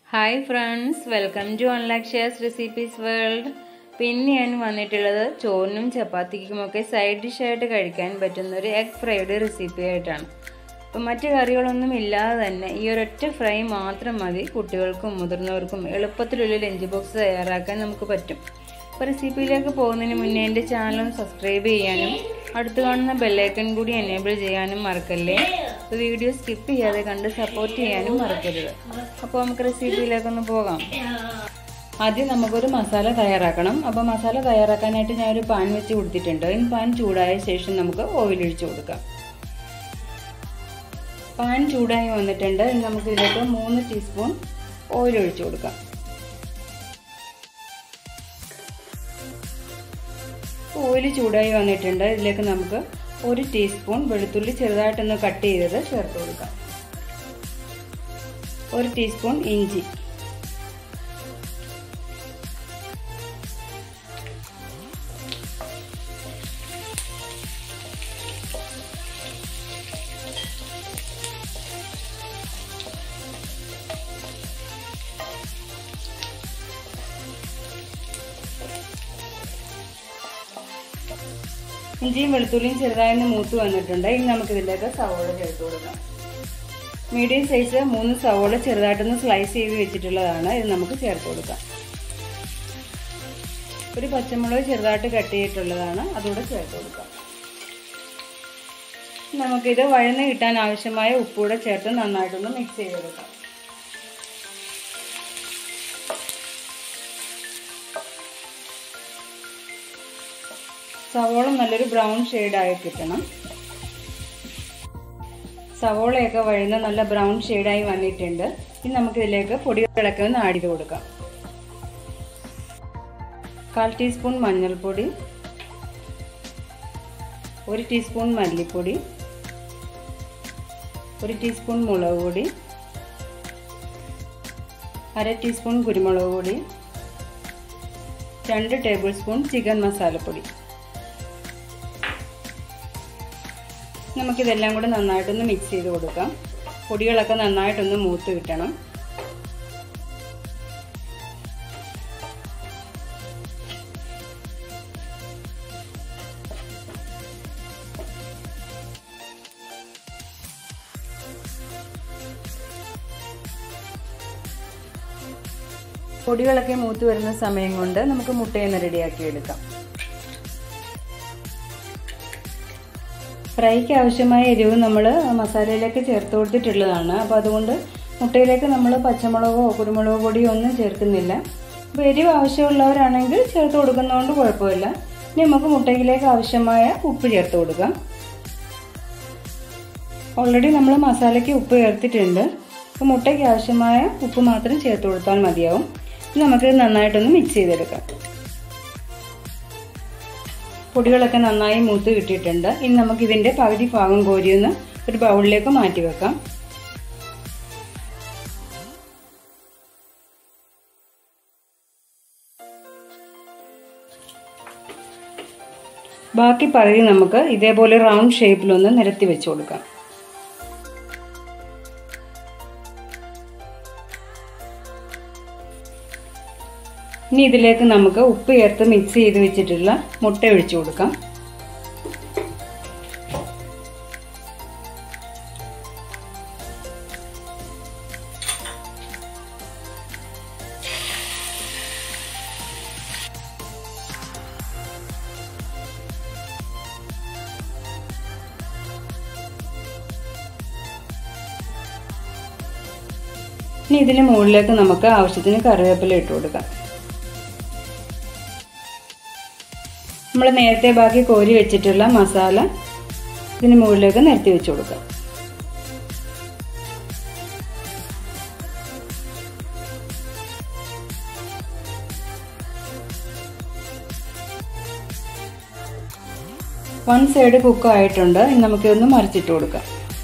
hi friends welcome to അൺലാക്ഷേഴ്സ് recipes world പിന്നെയാണ് വന്നിട്ടുള്ളത് ചോറിനും ചപ്പാത്തിക്കുമൊക്കെ സൈഡ് ഡിഷായിട്ട് കഴിക്കാൻ പറ്റുന്ന ഒരു എഗ് ഫ്രൈഡ് റെസിപ്പി ആയിട്ടാണ് അപ്പം മറ്റ് കറികളൊന്നും ഇല്ലാതെ തന്നെ ഈ ഒരൊറ്റ ഫ്രൈ മാത്രം മതി കുട്ടികൾക്കും മുതിർന്നവർക്കും എളുപ്പത്തിലുള്ള ലഞ്ച് ബോക്സ് തയ്യാറാക്കാൻ നമുക്ക് പറ്റും അപ്പോൾ റെസിപ്പിയിലേക്ക് പോകുന്നതിന് മുന്നേ എൻ്റെ ചാനൽ സബ്സ്ക്രൈബ് ചെയ്യാനും അടുത്ത് കാണുന്ന ബെല്ലൈക്കൺ കൂടി എനേബിൾ ചെയ്യാനും മറക്കല്ലേ അപ്പോൾ വീഡിയോ സ്കിപ്പ് ചെയ്യാതെ കണ്ട് സപ്പോർട്ട് ചെയ്യാനും മറക്കരുത് അപ്പോൾ നമുക്ക് റെസിപ്പിയിലേക്കൊന്ന് പോകാം ആദ്യം നമുക്കൊരു മസാല തയ്യാറാക്കണം അപ്പോൾ മസാല തയ്യാറാക്കാനായിട്ട് ഞാനൊരു പാൻ വെച്ച് കൊടുത്തിട്ടുണ്ട് ഈ പാൻ ചൂടായ ശേഷം നമുക്ക് ഓയിൽ ഒഴിച്ചു കൊടുക്കാം പാൻ ചൂടായി വന്നിട്ടുണ്ട് ഇനി നമുക്ക് ഇതിലേക്ക് മൂന്ന് ടീസ്പൂൺ ഓയിൽ ഒഴിച്ചു കൊടുക്കാം ഓയിൽ ചൂടായി വന്നിട്ടുണ്ട് ഇതിലേക്ക് നമുക്ക് ഒരു ടീസ്പൂൺ വെളുത്തുള്ളി ചെറുതായിട്ടൊന്ന് കട്ട് ചെയ്തത് ചേർത്ത് കൊടുക്കാം ഒരു ടീസ്പൂൺ ഇഞ്ചി ഇഞ്ചിയും വെളുത്തുള്ളിയും ചെറുതായി മൂത്ത് വന്നിട്ടുണ്ട് ഇനി നമുക്ക് ഇതിലേക്ക് സവോള ചേർത്ത് കൊടുക്കാം മീഡിയം സൈസ് മൂന്ന് സവോള ചെറുതായിട്ടൊന്ന് സ്ലൈസ് ചെയ്ത് വെച്ചിട്ടുള്ളതാണ് ഇത് നമുക്ക് ചേർത്ത് കൊടുക്കാം ഒരു പച്ചമുളക് ചെറുതായിട്ട് കട്ട് ചെയ്തിട്ടുള്ളതാണ് അതുകൂടെ ചേർത്ത് കൊടുക്കാം നമുക്കിത് വഴന്ന് കിട്ടാൻ ആവശ്യമായ ഉപ്പൂടെ ചേർത്ത് നന്നായിട്ടൊന്ന് മിക്സ് ചെയ്തെടുക്കാം സവോള നല്ലൊരു ബ്രൗൺ ഷെയ്ഡായി കിട്ടണം സവോളയൊക്കെ വഴുന്ന നല്ല ബ്രൗൺ ഷെയ്ഡായി വന്നിട്ടുണ്ട് ഇനി നമുക്കിതിലേക്ക് പൊടികളൊക്കെ ഒന്ന് ആഡ് ചെയ്ത് കൊടുക്കാം കാൽ ടീസ്പൂൺ മഞ്ഞൾപ്പൊടി ഒരു ടീസ്പൂൺ മല്ലിപ്പൊടി ഒരു ടീസ്പൂൺ മുളക് പൊടി അര ടീസ്പൂൺ കുരുമുളക് പൊടി രണ്ട് ടേബിൾ സ്പൂൺ ചിക്കൻ മസാലപ്പൊടി നമുക്കിതെല്ലാം കൂടെ നന്നായിട്ടൊന്ന് മിക്സ് ചെയ്ത് കൊടുക്കാം പൊടികളൊക്കെ നന്നായിട്ടൊന്ന് മൂത്ത് കിട്ടണം പൊടികളൊക്കെ മൂത്ത് വരുന്ന സമയം കൊണ്ട് നമുക്ക് മുട്ടയൊന്ന് റെഡിയാക്കി എടുക്കാം ഫ്രൈക്ക് ആവശ്യമായ എരിവ് നമ്മൾ മസാലയിലേക്ക് ചേർത്ത് കൊടുത്തിട്ടുള്ളതാണ് അപ്പോൾ അതുകൊണ്ട് മുട്ടയിലേക്ക് നമ്മൾ പച്ചമുളകോ കുരുമുളകോ പൊടിയോ ഒന്നും ചേർക്കുന്നില്ല അപ്പോൾ എരിവ് ആവശ്യമുള്ളവരാണെങ്കിൽ ചേർത്ത് കൊടുക്കുന്നതുകൊണ്ട് കുഴപ്പമില്ല ഇനി നമുക്ക് മുട്ടയിലേക്ക് ആവശ്യമായ ഉപ്പ് ചേർത്ത് കൊടുക്കാം ഓൾറെഡി നമ്മൾ മസാലയ്ക്ക് ഉപ്പ് ചേർത്തിട്ടുണ്ട് അപ്പോൾ മുട്ടയ്ക്ക് ആവശ്യമായ ഉപ്പ് മാത്രം ചേർത്ത് കൊടുത്താൽ മതിയാവും നമുക്ക് നന്നായിട്ടൊന്ന് മിക്സ് ചെയ്തെടുക്കാം പൊടികളൊക്കെ നന്നായി മൂത്ത് കിട്ടിയിട്ടുണ്ട് ഇനി നമുക്ക് ഇതിൻ്റെ പകുതി ഭാഗം കോരിയൊന്ന് ഒരു ബൗളിലേക്ക് മാറ്റി വെക്കാം ബാക്കി പകുതി നമുക്ക് ഇതേപോലെ റൗണ്ട് ഷേപ്പിലൊന്ന് നിരത്തി വെച്ച് കൊടുക്കാം ഇനി ഇതിലേക്ക് നമുക്ക് ഉപ്പ് ചേർത്ത് മിക്സ് ചെയ്ത് വെച്ചിട്ടുള്ള മുട്ട ഒഴിച്ചു കൊടുക്കാം ഇനി ഇതിന് മുകളിലേക്ക് നമുക്ക് ആവശ്യത്തിന് കറിവേപ്പില ഇട്ട് കൊടുക്കാം നമ്മൾ നേരത്തെ ബാക്കി കോരി വെച്ചിട്ടുള്ള മസാല ഇതിന് മുകളിലേക്ക് നിരത്തി വെച്ച് കൊടുക്കാം വൺ സൈഡ് കുക്ക് ആയിട്ടുണ്ട് ഇനി നമുക്കിതൊന്ന് മറിച്ചിട്ട് കൊടുക്കാം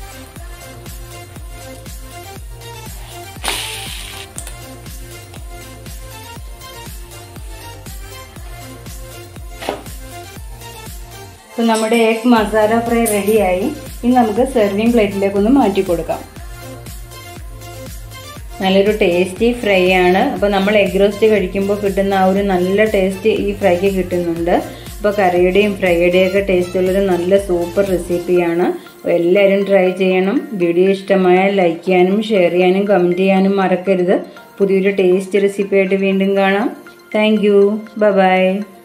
അപ്പോൾ നമ്മുടെ എഗ് മസാല ഫ്രൈ റെഡിയായി ഇനി നമുക്ക് സെർവിങ് പ്ലേറ്റിലേക്കൊന്ന് മാറ്റി കൊടുക്കാം നല്ലൊരു ടേസ്റ്റി ഫ്രൈ ആണ് അപ്പോൾ നമ്മൾ എഗ് റോസ്റ്റ് കഴിക്കുമ്പോൾ കിട്ടുന്ന ആ ഒരു നല്ല ടേസ്റ്റ് ഈ ഫ്രൈക്ക് കിട്ടുന്നുണ്ട് അപ്പോൾ കറിയുടെയും ഫ്രൈയുടെയും ഒക്കെ ടേസ്റ്റുള്ളൊരു നല്ല സൂപ്പർ റെസിപ്പിയാണ് അപ്പോൾ എല്ലാവരും ട്രൈ ചെയ്യണം വീഡിയോ ഇഷ്ടമായാൽ ലൈക്ക് ചെയ്യാനും ഷെയർ ചെയ്യാനും കമൻറ്റ് ചെയ്യാനും മറക്കരുത് പുതിയൊരു ടേസ്റ്റ് റെസിപ്പിയായിട്ട് വീണ്ടും കാണാം താങ്ക് യു ബൈ